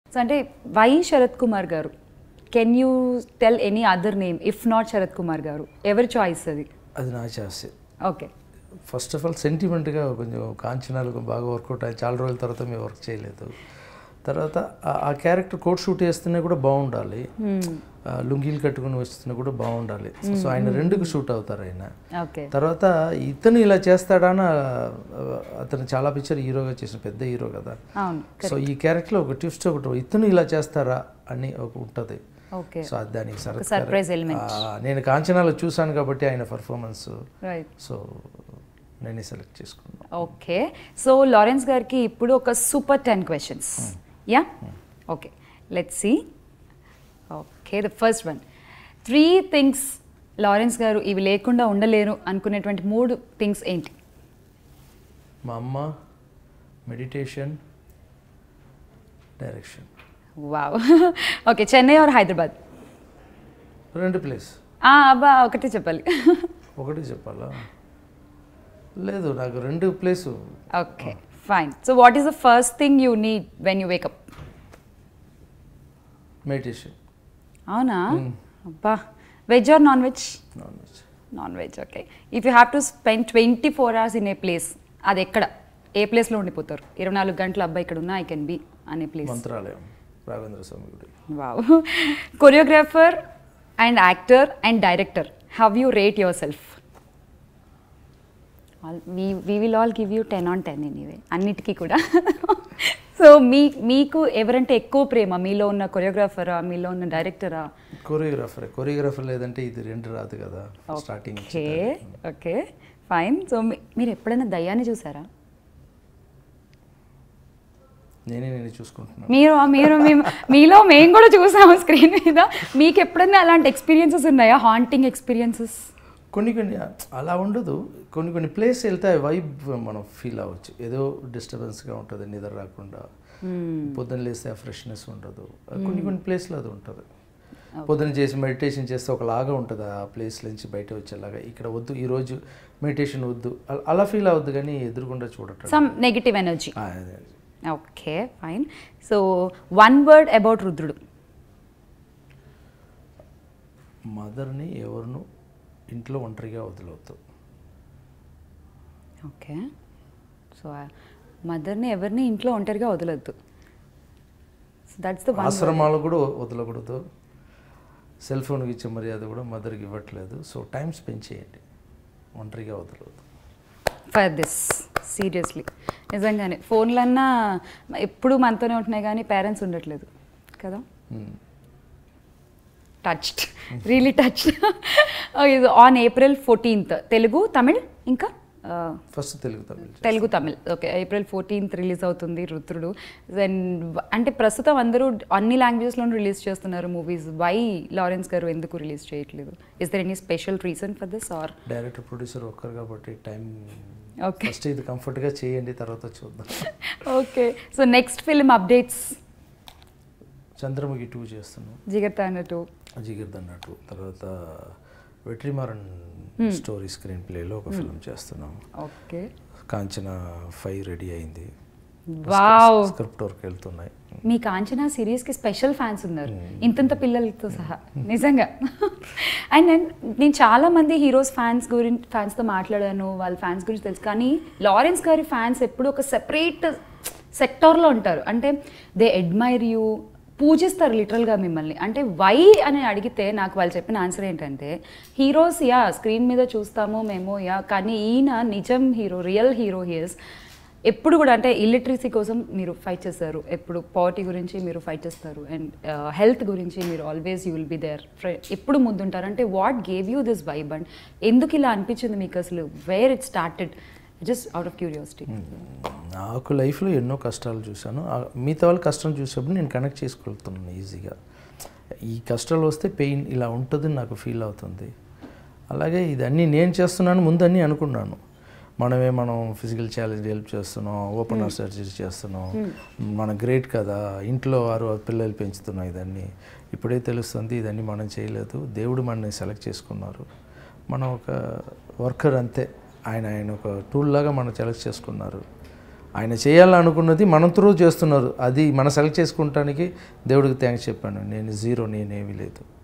So అంటే why Sharath Kumar garu can you tell any other name if not Sharath Kumar garu ఎవరి choice అది అది నా చేస్తే ఓకే ఫస్ట్ ఆఫ్ ఆల్ సెంటిమెంట్గా కొంచెం కాంచనాలు బాగా వర్కౌట్ అయ్యి చాలా రోజుల తర్వాత మేము వర్క్ చేయలేదు తర్వాత ఆ- ఆ క్యారెక్టర్ కోట్ షూట్ వేస్తున్నా కూడా బాగుండాలి ఆ లుంగీలు కట్టుకుని వస్తున్నా కూడా బాగుండాలి సో ఆయన రెండుకు షూట్ అవుతారు ఆయన ఓకే తర్వాత ఇతను ఇలా చేస్తాడా అని ఆ, అతను చాలా పిక్చర్ హీరోగా చేసిన పెద్ద హీరో కదా అవును సో ఈ క్యారెక్టర్లో ఒక ట్విస్ట్ ఒకటి ఇతను ఇలా చేస్తారా అని ఒక ఉంటుంది ఓకే సో అది దానికి సరదా సర్ప్రైజ్ ఎలిమెంట్ నేను కాంచనాలో చూశాను కాబట్టి ఆయన పర్ఫార్మెన్స్ రైట్ సో నేనే సెలెక్ట్ చేసుకున్నాను ఓకే సో లారెన్స్ గారికి ఇప్పుడు ఒక super ten questions yeah okay let see okay the first one three things Lawrence garu ఇవి లేకుండా ఉండలేరు అనుకునేటువంటి మూడు థింగ్స్ ఏంటి మా అమ్మ meditation direction wow okay Chennai or Hyderabad రెండు ప్లేస్ అబ్బా ఒకటే చెప్పాలి ఒకటి చెప్పాలా లేదు నాకు రెండు place okay fine so what is the first thing you need when you wake up meditation అవునా అబ్బా veg or non veg non veg non veg okay if you have to spend twenty four hours in a place అది ఎక్కడ ఏ ప్లేస్లో ఉండిపోతారు ఇరవై నాలుగు గంటల అబ్బాయి ఇక్కడ ఉన్నా ఐ కెన్ బి అనే ప్లేస్ మంత్రాలయం రాఘవేంద్ర స్వామి గుడి wow choreographer and actor and director how you rate yourself we will all give you ten on ten anyway అన్నిటికీ కూడా సో మీ మీకు ఎవరంటే ఎక్కువ ప్రేమ మీలో ఉన్న కొరియోగ్రాఫరా మీలో ఉన్న డైరెక్టరా కొరియోగ్రాఫర్ కొరియోగ్రాఫర్ లేదంటే ఇది రెండు రాదు కదా starting okay okay fine so మీరు ఎప్పుడైనా దయ్యాన్ని చూసారా నేనే నేను చూసుకుంటున్నాను మీరు మీరు మేము మీలో మేము కూడా చూసాము స్క్రీన్ మీద మీకు ఎప్పుడైనా అలాంటి ఎక్స్పీరియన్సెస్ ఉన్నాయా హాంటింగ్ ఎక్స్పీరియన్సెస్ కొన్ని కొన్ని అలా ఉండదు కొన్ని కొన్ని ప్లేస్ వెళ్తే ఆ వైబ్ మనం ఫీల్ అవ్వచ్చు ఏదో డిస్టర్బెన్స్గా ఉంటుంది నిద్ర రాకుండా పొద్దున్న లేస్తే ఆ ఫ్రెష్నెస్ ఉండదు కొన్ని కొన్ని ప్లేస్లో అది ఉంటుంది పొద్దున చేసి మెడిటేషన్ చేస్తే ఒకలాగా ఉంటుంది ఆ ప్లేస్ నుంచి బయట వచ్చేలాగా ఇక్కడ వద్దు ఈరోజు మెడిటేషన్ వద్దు అలా- అలా ఫీల్ అవ్వద్దు కానీ ఎదురుకుండా చూడటం సమ్ నెగిటివ్ ఎనర్జీ ఆ, అదే. Okay fine so one word about Rudhrudu మదర్ని ఎవరిను ఇంట్లో ఒంటరిగా వదిలవద్దు ఓకే సో మదర్ని ఎవరిని ఇంట్లో ఒంటరిగా వదలొద్దు సో దట్స్ ద వన్ ఆశ్రమాలు కూడా వదలకూడదు సెల్ ఫోన్కి ఇచ్చే మర్యాద కూడా మదర్కి ఇవ్వట్లేదు సో టైం స్పెండ్ చేయండి ఒంటరిగా వదలవద్దు ఫర్ దిస్ సీరియస్లీ నిజంగానే ఫోన్లన్నా ఎప్పుడు మనతోనే ఉంటున్నాయి కానీ పేరెంట్స్ ఉండట్లేదు కదా మ్మ్. టచ్డ్ రియలీ టచ్డ్ ఇది on April fourteenth Telugu Tamil ఇంకా first Telugu Tamil Telugu Tamil okay April fourteenth release అవుతుంది రుద్రుడు అండ్ అంటే ప్రస్తుతం అందరూ అన్ని లాంగ్వేజెస్లోనూ రిలీజ్ చేస్తున్నారు మూవీస్ వై లారెన్స్ గారు ఎందుకు రిలీజ్ చేయట్లేదు is there any special reason for this or director producer ఒక్కరు కాబట్టి టైం ఓకే ఫస్ట్ ఇది కంఫర్ట్గా చేయండి తర్వాత చూద్దాం okay so next film updates Chandramukhi two చేస్తున్నాం జిగర్తా అన్నట్టు జిగిర్ద్ అన్నట్టు తర్వాత వెట్రిమారన్ స్టోరీ స్క్రీన్ ప్లేలో ఒక ఫిల్మ్ చేస్తున్నాం ఓకే కాంచన ఫైవ్ రెడీ అయింది వావ్ స్క్రిప్ట్ వర్క్ వెళ్తున్నాయి మీ కాంచనా సిరీస్కి స్పెషల్ ఫ్యాన్స్ ఉన్నారు ఇంతంత పిల్లలతో సహా నిజంగా అండ్ నేను నేను చాలా మంది హీరోస్ ఫ్యాన్స్ గురించి ఫ్యాన్స్తో మాట్లాడాను వాళ్ళ ఫ్యాన్స్ గురించి తెలుసు కానీ లారెన్స్ గారి ఫ్యాన్స్ ఎప్పుడు ఒక సెపరేట్ సెక్టార్లో ఉంటారు అంటే దే అడ్మైర్ యూ పూజిస్తారు లిటరల్గా మిమ్మల్ని అంటే వై అని అడిగితే నాకు వాళ్ళు చెప్పిన ఆన్సర్ ఏంటంటే హీరోస్ యా స్క్రీన్ మీద చూస్తాము మేము యా కానీ ఈయన నిజం హీరో రియల్ హీరో హియర్స్ ఎప్పుడు కూడా అంటే ఇల్లిటరసీ కోసం మీరు ఫైట్ చేస్తారు ఎప్పుడు పావర్టీ గురించి మీరు ఫైట్ చేస్తారు అండ్ హెల్త్ గురించి మీరు always you will be there ఎప్పుడు ముందుంటారు అంటే what gave you this vibe and ఎందుకు ఇలా అనిపించింది మీకు అసలు where it started just out of curiosity నాకు లైఫ్లో ఎన్నో కష్టాలు చూశాను ఆ మిగతా వాళ్ళు కష్టం చూసినప్పుడు నేను కనెక్ట్ చేసుకోగలుగుతున్నాను ఈజీగా ఈ కష్టాలు వస్తే పెయిన్ ఇలా ఉంటుందని నాకు ఫీల్ అవుతుంది అలాగే ఇదన్నీ నేను చేస్తున్నాను ముందు అన్నీ అనుకున్నాను మనమే మనం ఫిజికల్ ఛాలెంజ్ హెల్ప్ చేస్తున్నాం ఓపెన్ హార్ట్ సర్జరీ చేస్తున్నాం మన గ్రేట్ కదా ఇంట్లో వారు పిల్లలు పెంచుతున్నాం ఇదన్నీ ఇప్పుడే తెలుస్తుంది ఇదన్నీ మనం చేయలేదు దేవుడు మనని సెలెక్ట్ చేసుకున్నారు మనం ఒక వర్కర్ అంతే ఆయన ఆయన ఒక టూల్ లాగా మనం సెలెక్ట్ చేసుకున్నారు ఆయన చేయాలనుకున్నది మనం త్రూ చేస్తున్నారు అది మనం సెలెక్ట్ చేసుకుంటానికి దేవుడికి థ్యాంక్స్ చెప్పాను నేను జీరో నేనేమీ లేదు